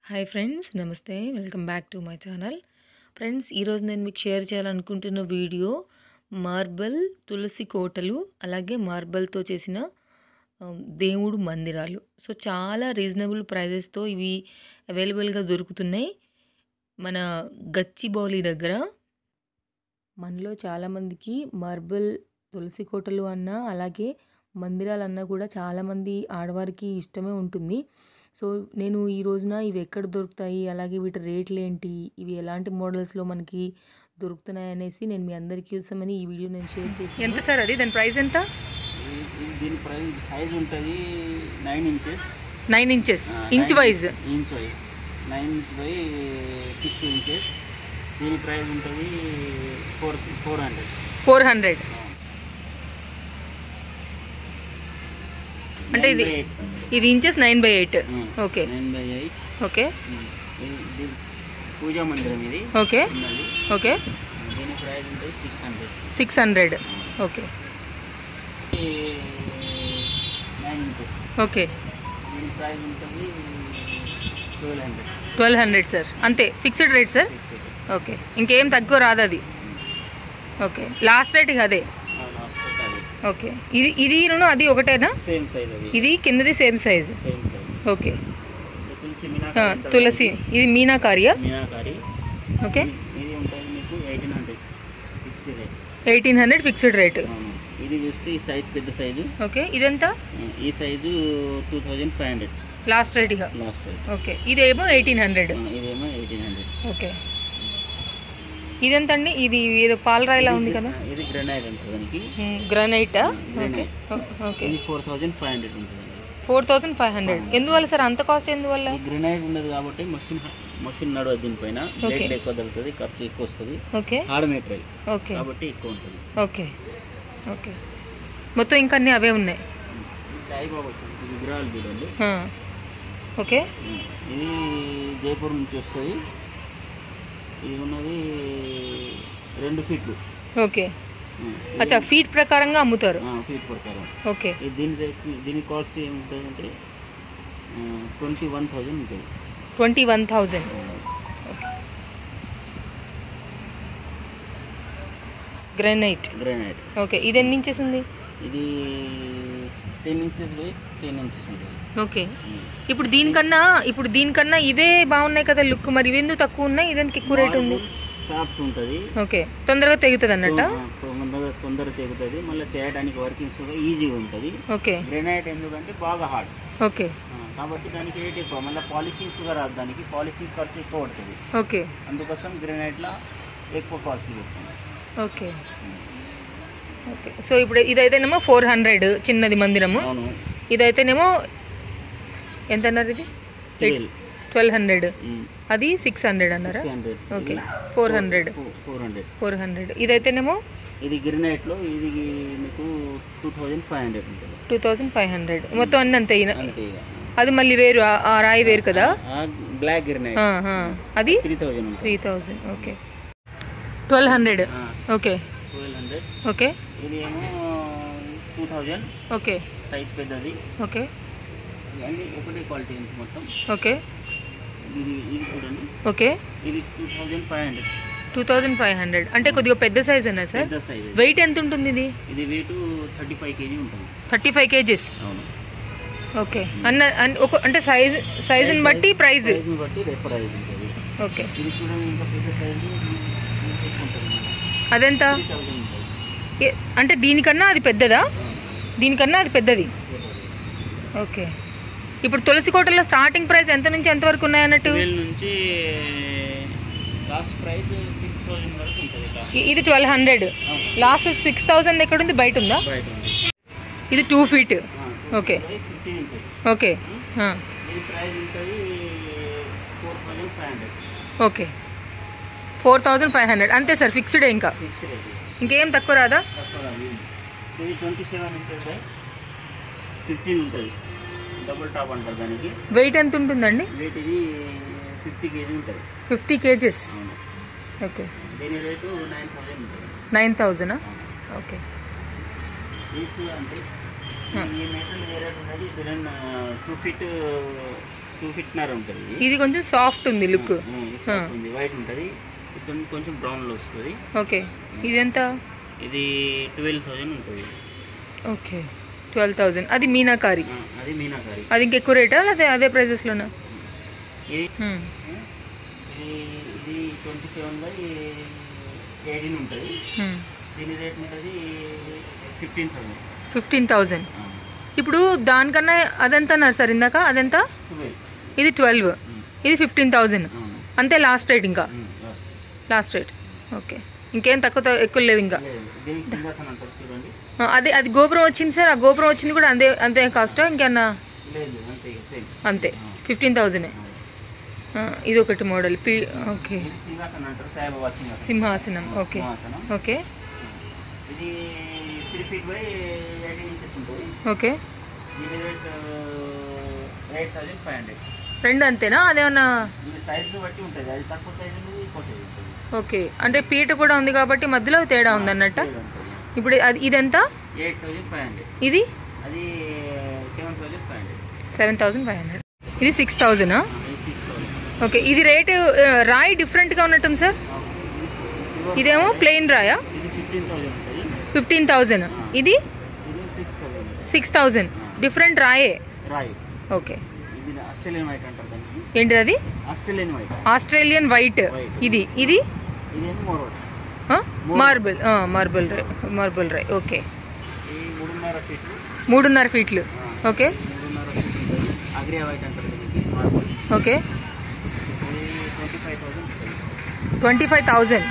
Hi friends నమస్తే welcome back to my channel friends ఈరోజు నేను మీకు షేర్ చేయాలనుకుంటున్న వీడియో మార్బల్ తులసి కోటలు అలాగే మార్బల్తో చేసిన ఆ, దేవుడు మందిరాలు సో చాలా రీజనబుల్ ప్రైజెస్తో ఇవి అవైలబుల్గా దొరుకుతున్నాయి మన గచ్చిబౌలి దగ్గర మనలో చాలామందికి మార్బల్ తులసి కోటలు అన్నా అలాగే మందిరాలన్నా కూడా చాలామంది ఆడవారికి ఇష్టమే ఉంటుంది సో నేను ఈ రోజున ఇవి ఎక్కడ దొరుకుతాయి అలాగే వీటి రేట్లు ఏంటి ఇవి ఎలాంటి మోడల్స్లో మనకి దొరుకుతున్నాయి అనేసి నేను మీ అందరికీ కోసమని ఈ వీడియో నేను షేర్ చేసి ఎంత సార్ అది దాని ప్రైస్ ఎంత ఈ- ఈ- దీని ప్రైస్ సైజ్ ఉంటుంది nine inches nine inches inch wise inch wise nine inch by six inches దీని ప్రైస్ ఉంటుంది four four hundred four hundred అంటే ఇది ఇది inches nine by eight okay nine by eight okay పూజా మందిరం ఇది ఓకే ఉన్నది ఓకే దీని ప్రైస్ ఉంటుంది six hundred six hundred okay nine inches okay దీని ప్రైస్ ఉంటుంది twelve hundred twelve hundred sir అంతే ఫిక్స్డ్ రేట్ సార్ ఓకే ఇంకేం తక్కువ రాదు అది ఓకే లాస్ట్ రేట్ ఇక అదే లాస్ట్ అది ఓకే ఇది ఇది ను అది ఒకటేనా సేమ్ సైజ్ అది ఇది కిందది same size same size okay తులసి ఆ, మీనాకారి ఎంత తులసి ఇది మీనాకారియా ఉంటుంది? మీనాకారి ఓకే ఇది ఉంటుంది మీకు eighteen hundred fix rate eighteen hundred fixed rate అవును ఇది చూస్తే ఈ సైజ్ పెద్ద సైజు ఓకే ఇదెంత ఈ size two thousand five hundred last rate ఇక లాస్ట్ రేట్ ఓకే ఇదేమో ఎయిటీన్ హండ్రెడ్ ఇదేమో ఎయిటీన్ హండ్రెడ్ ఓకే ఇదెంత అండి ఇది ఏదో పాలరాయిలా ఉంది కదా ఇది గ్రెనైట్ ఉంటుంది దానికి గ్రానైటా ఓకే గ్రానైట్. ఓకే ఇది ఫోర్ థౌజండ్ ఫైవ్ హండ్రెడ్ ఉంటుంది ఫోర్ థౌసండ్ ఫైవ్ హండ్రెడ్ ఎందువల్ల సార్ అంత కాస్ట్ ఎందువల్ల ఈ గ్రెనైట్ ఉండదు కాబట్టి మషిన్ మషిన్ నడవదు దీనిపైన Okay. రేట్లు ఎక్కువ తగ్గుతుంది ఖర్చు ఎక్కువ వస్తుంది ఓకే హార్డ్ మెటీరియల్ ఓకే కాబట్టి ఎక్కువ ఉంటుంది ఓకే ఓకే మొత్తం ఇంకా అన్నీ అవే ఉన్నాయి ఈ సాయిబాబా ఈ విగ్రహాలు చూడండి ఆ. ఓకే ఇది జైపూర్ నుంచి వస్తుంది ఇది ఉన్నది రెండు ఫీట్లు ఓకే అచ్చా ఫీట్ ప్రకారంగా అమ్ముతారు ఫీట్ ప్రకారం ఓకే ఇది దీని రేట్ దీని కాస్ట్ ఏముంటుందంటే ట్వంటీ వన్ థౌజండ్ ఉంటుంది twenty one thousand granite granite okay ఇది ఎన్ని ఇంచెస్ ఉంది ఇది ten inches by ten inches ఉంటుంది ఓకే ఇప్పుడు దీనికన్నా ఇప్పుడు దీనికన్నా ఇవే బాగున్నాయి కదా లుక్ మరి ఇవెందుకు తక్కువ ఉన్నాయి ఇదెందుకు ఎక్కువ రేట్ ఉంది సాఫ్ట్ ఉంటుంది ఓకే తొందరగా తెగుతుంది అన్నట్ట తొందరగా తొందరగా తెగుతుంది మళ్ళీ చేయడానికి వర్కింగ్స్ కూడా ఈజీగా ఉంటుంది ఓకే గ్రెనైట్ ఎందుకంటే బాగా హార్డ్ ఓకే కాబట్టి దానికి రేట్ ఎక్కువ మళ్ళీ పాలిషింగ్స్ కూడా రాదు దానికి పాలిషింగ్ ఖర్చు ఎక్కువ పడుతుంది ఓకే అందుకోసం గ్రెనైట్లో ఎక్కువ కాస్ట్ పెడుతుంది ఓకే ఓకే సో ఇప్పుడు ఇదైతేనేమో ఫోర్ హండ్రెడ్ చిన్నది మందిరము అవును ఇదైతేనేమో ఎంత అన్నారు ఇది ట్వెల్వ్ ట్వెల్వ్ హండ్రెడ్ అది సిక్స్ హండ్రెడ్ అన్నారా six hundred okay four hundred four hundred four hundred ఇదైతేనేమో ఇది గ్రెనైట్లో ఇది మీకు టూ థౌజండ్ ఫైవ్ హండ్రెడ్ ఉంటుంది టూ థౌజండ్ ఫైవ్ హండ్రెడ్ మొత్తం అన్ని అంతే ఈయన- అంతే ఇక అది మళ్ళీ వేరు ఆ- ఆ రాయి వేరు కదా బ్లాక్ గ్రెనైట్ ఆ, ఆ. అది త్రీ థౌజండ్ ఉంటుంది three thousand okay twelve hundred okay twelve hundred okay ఇది ఏమో టూ థౌజండ్ ఓకే సైజ్ పెద్దది ఓకే అన్ని ఒకటే క్వాలిటీ ఉంది మొత్తం ఓకే ఇది ఇది చూడండి ఓకే ఇది two thousand five hundred two thousand five hundred అంటే కొద్దిగా పెద్ద సైజ్ అన్నా సార్ పెద్ద సైజ్ వెయిట్ ఎంత ఉంటుంది ఇది ఇది వెయిట్ థర్టీ ఫైవ్ కేజీ ఉంటుంది థర్టీ ఫైవ్ కేజీస్ అవును ఓకే అన్న అన్- ఒక అంటే సైజ్ సైజుని బట్టి ప్రైస్ సైజ్ని బట్టి రేట్ ప్రైస్ ఉంటుంది ఓకే ఇది చూడండి ఇంకా పెద్ద సైజ్ ఉంటుంది అదెంత త్రీ థౌజండ్ ఉంటుంది ఏ- అంటే దీనికన్నా అది పెద్దదా దీనికన్నా అది పెద్దది ఓకే ఇప్పుడు తులసి కోటలో స్టార్టింగ్ ప్రైస్ ఎంత నుంచి ఎంత వరకు ఉన్నాయన్నట్టు ట్వెల్వ్ నుంచి లాస్ట్ ప్రైస్ సిక్స్ థౌజండ్ వరకు ఉంటుంది లాస్ట్ ఇ- ఇది twelve hundred last six thousand ఎక్కడ ఉంది బయట ఉందా బయట ఉంది ఇది two feet okay fifteen inches okay ఆ, దీని ప్రైస్ ఉంటుంది four thousand five hundred okay four thousand five hundred అంతే సార్ ఫిక్స్డ్ ఇంకా ఫిక్స్ రేట్ ఇంకేం తక్కువ రాదా తక్కువ రాదు. ఇది twenty seven inches by fifteen ఉంటుంది డబుల్ టాప్ అంటారు దానికి వెయిట్ ఎంత ఉంటుందండి వెయిట్ ఇది ఫిఫ్టీ కేజీ ఉంటుంది ఫిఫ్టీ కేజెస్ అవును ఓకే దీని రేటు నైన్ థౌజండ్ ఉంటుంది నైన్ థౌజండా ఓకే దీనికి అంటే ఈ మెషిన్ వేరే ఉన్నది దీని టూ ఫీట్ టూ ఫిట్నర్ ఉంటుంది ఇది. ఇది కొంచెం సాఫ్ట్ ఉంది లుక్ ఉమ్, ఇది soft ఉంది వైట్ ఉంటుంది కొంచెం కొంచెం బ్రౌన్లో వస్తుంది ఓకే ఇది ఎంత ఇది ట్వెల్వ్ థౌజండ్ ఉంటుంది ఓకే ట్వెల్వ్ థౌజండ్ అది మీనాకారి ఆ, అది మీనాకారి అది ఇంకెక్కువ రేటా లేదా అదే ప్రైజెస్లోనా ఇది ఇది ఇది ట్వంటీ సెవెన్ బై ఎయిటీన్ ఉంటుంది దీని రేట్ ఉంటుంది ఫిఫ్టీన్ థౌసండ్ ఫిఫ్టీన్ థౌజండ్ ఇప్పుడు దానికన్నా అదెంత అన్నారు సార్ ఇందాక అదెంత ట్వెల్వ్ ఇది ట్వెల్వ్ ఇది ఫిఫ్టీన్ థౌజండ్ అవును అంతే లాస్ట్ రేట్ ఇంకా um, last. Last rate okay ఇంకేం తక్కువ త- ఎక్కువ లేవు ఇంకా లేదు, దీనికి సింహాసనం అంటారు చూడండి ఆ, అది అది గోపురం వచ్చింది సార్ ఆ గోపురం వచ్చింది కూడా అంతే అంతే కాస్టా ఇంకేమన్నా లేదు అంతే సేమ్ అంతే ఫిఫ్టీన్ థౌజండే ఇది ఒకటి మోడల్ పి ఓకే ఇది సింహాసనం అంటారు సాయిబాబా సింహాసనం సింహాసనం ఓకే సింహాసనం ఓకే ఇది three feet by eighteen inches ఉంటుంది ఓకే దీని rate eight thousand five hundred రెండు అంతేనా అదేమన్నా ఇది సైజుని బట్టి ఉంటుంది అది తక్కువ సైజు ఉంటుంది ఎక్కువ సైజు ఉంటుంది ఓకే అంటే పీట కూడా ఉంది కాబట్టి మధ్యలో తేడా ఉంది అన్నట్ట ఇప్పుడు అది ఇదెంత ఎయిట్ థౌజండ్ ఫైవ్ హండ్రెడ్ ఇది అది seven thousand five hundred seven thousand five hundred ఇది సిక్స్ థౌజండా ఇది సిక్స్ థౌజండ్ ఓకే ఇది రేటు ఆ, రాయి డిఫరెంట్గా ఉన్నట్టుంది సార్ ఇదేమో ప్లెయిన్ రాయా ఇది ఫిఫ్టీన్ థౌజండ్ ఉంటుంది ఫిఫ్టీన్ థౌజండ్ ఇది ఇది six thousand six thousand different రాయే రాయి ఓకే ఇది ఆస్ట్రేలియన్ వైట్ అంటారు దానికి ఏంటిది అది ఆస్ట్రేలియన్ వైట్ ఆస్ట్రేలియన్ వైట్ ఇది ఇది ఇదేమో మోరోడ్ మార్బుల్ మార్బుల్ రాయ్ మార్బుల్ రాయ్ ఓకే ఈ మూడున్నర ఫీట్లు మూడున్నర ఫీట్లు ఓకే మూడున్నర ఫీట్ ఉంటుంది అగ్రియా వైట్ అంటారు దీనికి మార్బుల్ ఓకే ఇది ట్వంటీ ఫైవ్ థౌసండ్ ఉంటుంది twenty five thousand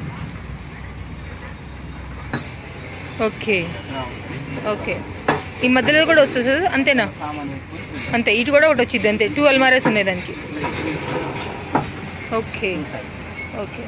okay okay ఈ మధ్యలో కూడా వస్తుంది సార్ అంతేనా సామాన్ పెట్టుకొని అంతే ఇటు కూడా ఒకటి వచ్చింది అంతే టూ అల్మారేస్ ఉన్నాయి దానికి okay okay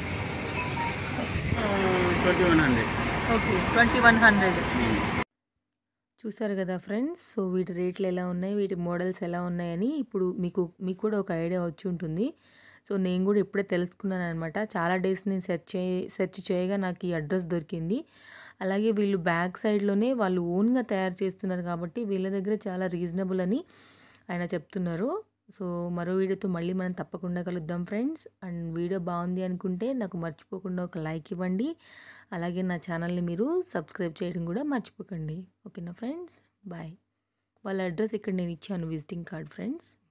twenty one hundred okay twenty one hundred చూసారు కదా ఫ్రెండ్స్ సో వీటి రేట్లు ఎలా ఉన్నాయి వీటి మోడల్స్ ఎలా ఉన్నాయని ఇప్పుడు మీకు మీకు కూడా ఒక ఐడియా వచ్చి ఉంటుంది సో నేను కూడా ఇప్పుడే తెలుసుకున్నాను అనమాట చాలా డేస్ నేను సెర్చ్ చే సెర్చ్ చేయగా నాకు ఈ అడ్రస్ దొరికింది అలాగే వీళ్ళు బ్యాక్ సైడ్లోనే వాళ్ళు ఓన్గా తయారు చేస్తున్నారు కాబట్టి వీళ్ళ దగ్గర చాలా రీజనబుల్ అని ఆయన చెప్తున్నారు సో మరో వీడియోతో మళ్ళీ మనం తప్పకుండా కలుద్దాం ఫ్రెండ్స్ అండ్ వీడియో బాగుంది అనుకుంటే నాకు మర్చిపోకుండా ఒక లైక్ ఇవ్వండి అలాగే నా ఛానల్ని మీరు సబ్స్క్రైబ్ చేయడం కూడా మర్చిపోకండి ఓకేనా ఫ్రెండ్స్ బాయ్ వాళ్ళ అడ్రస్ ఇక్కడ నేను ఇచ్చాను విజిటింగ్ కార్డ్ ఫ్రెండ్స్